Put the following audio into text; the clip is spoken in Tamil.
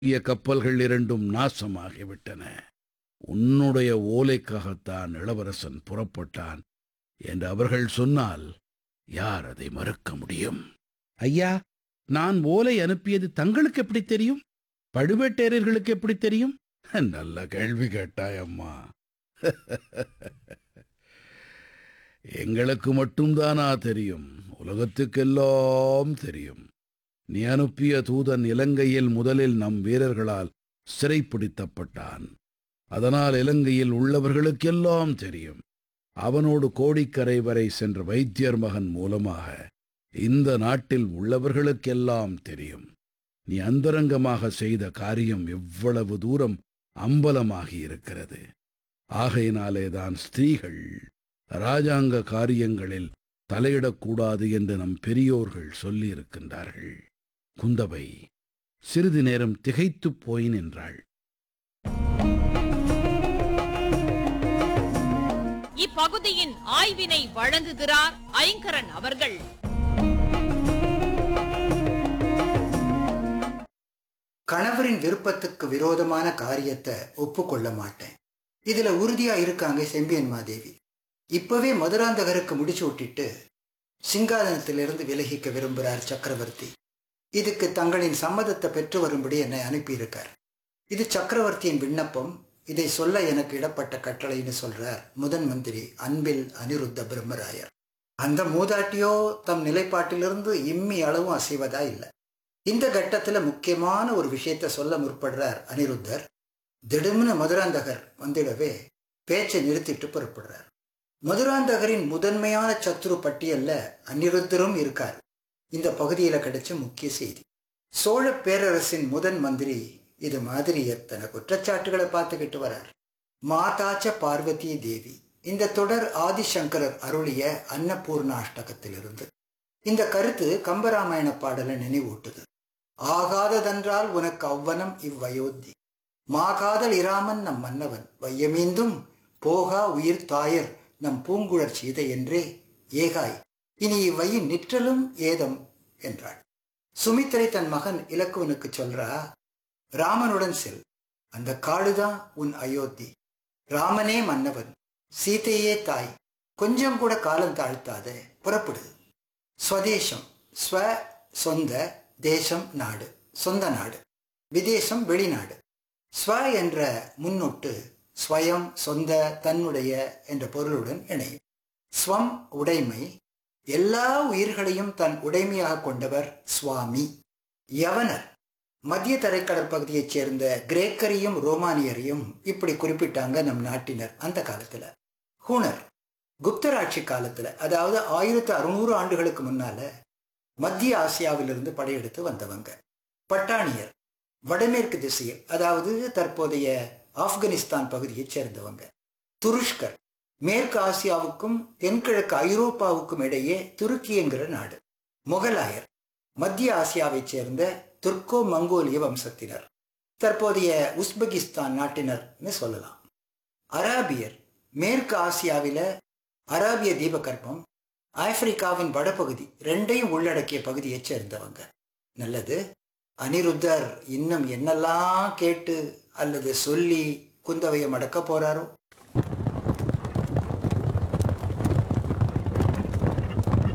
பெரிய கப்பல்கள் இரண்டும் நாசமாகிவிட்டன உன்னுடைய ஓலைக்காகத்தான் இளவரசன் புறப்பட்டான் என்று அவர்கள் சொன்னால் யார் அதை மறுக்க முடியும் ஐயா நான் ஓலை அனுப்பியது தங்களுக்கு எப்படி தெரியும் பழுவேட்டரையர்களுக்கு எப்படி தெரியும் நல்ல கேள்வி கேட்டாய் அம்மா எங்களுக்கு மட்டும்தானா தெரியும் உலகத்துக்கெல்லாம் தெரியும் நீ அனுப்பிய தூதன் இலங்கையில் முதலில் நம் வீரர்களால் சிறைப்பிடித்தப்பட்டான் அதனால் இலங்கையில் உள்ளவர்களுக்கெல்லாம் தெரியும் அவனோடு கோடிக்கரை வரை சென்ற வைத்தியர் மகன் மூலமாக இந்த நாட்டில் உள்ளவர்களுக்கெல்லாம் தெரியும் நீ அந்தரங்கமாக செய்த காரியம் எவ்வளவு தூரம் அம்பலமாகி இருக்கிறது ஆகையினாலேதான் ஸ்திரீகள் ராஜாங்க காரியங்களில் தலையிடக்கூடாது என்று நம் பெரியோர்கள் சொல்லியிருக்கின்றார்கள் குந்தவை சிறிது நேரம் திகைத்துப் போய் நின்றாள் இப்பகுதியின் ஆய்வினை வழங்குகிறார் ஐங்கரன் அவர்கள் கணவரின் விருப்பத்துக்கு விரோதமான காரியத்தை ஒப்புக்கொள்ள மாட்டேன் இதுல உறுதியா இருக்காங்க செம்பியன் மாதேவி இப்பவே மதுராந்தகருக்கு முடிச்சு விட்டுட்டு சிங்காதனத்திலிருந்து விலகிக்க விரும்புகிறார் சக்கரவர்த்தி இதுக்கு தங்களின் சம்மதத்தை பெற்று வரும்படி என்னை அனுப்பியிருக்கார் இது சக்கரவர்த்தியின் விண்ணப்பம் இதை சொல்ல எனக்கு இடப்பட்ட கட்டளைன்னு சொல்றார் முதன் மந்திரி அன்பில் அனிருத்த பிரம்மராயர் அந்த மூதாட்டியோ தம் நிலைப்பாட்டிலிருந்து இம்மி அளவும் அசைவதா இல்லை இந்த கட்டத்துல முக்கியமான ஒரு விஷயத்த சொல்ல முற்படுறார் அனிருத்தர் திடும்னு மதுராந்தகர் வந்திடவே பேச்சை நிறுத்திட்டு புறப்படுறார் மதுராந்தகரின் முதன்மையான சத்ரு பட்டியல்ல அனிருத்தரும் இருக்கார் இந்த பகுதியில கிடைச்ச முக்கிய செய்தி சோழ பேரரசின் முதன் மந்திரி இது மாதிரி எத்தனை குற்றச்சாட்டுகளை பார்த்துக்கிட்டு வரார் மாதாச்ச பார்வதி தேவி இந்த தொடர் ஆதிசங்கரர் அருளிய அன்னபூர்ண அஷ்டகத்திலிருந்து இந்த கருத்து கம்பராமாயண பாடலை நினைவூட்டுது ஆகாததென்றால் உனக்கு அவ்வனம் இவ்வயோத்தி மாகாதல் இராமன் நம் மன்னவன் வையமீந்தும் போகா உயிர் தாயர் நம் பூங்குழற் சீதை என்றே ஏகாய் இனி இவ்வையின் நிற்றலும் ஏதம் என்றாள் சுமித்திரை தன் மகன் இலக்குவனுக்கு சொல்றா ராமனுடன் செல் அந்த காடுதான் உன் அயோத்தி ராமனே மன்னவன் சீதையே தாய் கொஞ்சம் கூட காலம் தாழ்த்தாத புறப்படு ஸ்வதேசம் ஸ்வ சொந்த தேசம் நாடு சொந்த நாடு விதேசம் வெளிநாடு ஸ்வ என்ற முன்னொட்டு ஸ்வயம் சொந்த தன்னுடைய என்ற பொருளுடன் இணையும் ஸ்வம் உடைமை எல்லா உயிர்களையும் தன் உடைமையாக கொண்டவர் சுவாமி யவனர் மத்திய தரைக்கடல் பகுதியைச் சேர்ந்த கிரேக்கரையும் ரோமானியரையும் இப்படி குறிப்பிட்டாங்க நம் நாட்டினர் அந்த காலத்துல ஹூனர் குப்தராட்சி காலத்துல அதாவது ஆயிரத்து அறுநூறு ஆண்டுகளுக்கு முன்னால மத்திய ஆசியாவிலிருந்து படையெடுத்து வந்தவங்க பட்டாணியர் வடமேற்கு திசையில் அதாவது தற்போதைய ஆப்கானிஸ்தான் பகுதியைச் சேர்ந்தவங்க துருஷ்கர் மேற்கு ஆசியாவுக்கும் தென்கிழக்கு ஐரோப்பாவுக்கும் இடையே துருக்கி என்கிற நாடு முகலாயர் மத்திய ஆசியாவைச் சேர்ந்த துர்க்கோ மங்கோலிய வம்சத்தினர் தற்போதைய உஸ்பெகிஸ்தான் நாட்டினர்னு சொல்லலாம் அராபியர் மேற்கு ஆசியாவில அராபிய தீபகற்பம் ஆப்பிரிக்காவின் வடபகுதி ரெண்டையும் உள்ளடக்கிய பகுதியைச் சேர்ந்தவங்க நல்லது அனிருத்தர் இன்னும் என்னெல்லாம் கேட்டு அல்லது சொல்லி குந்தவையை மடக்க போறாரோ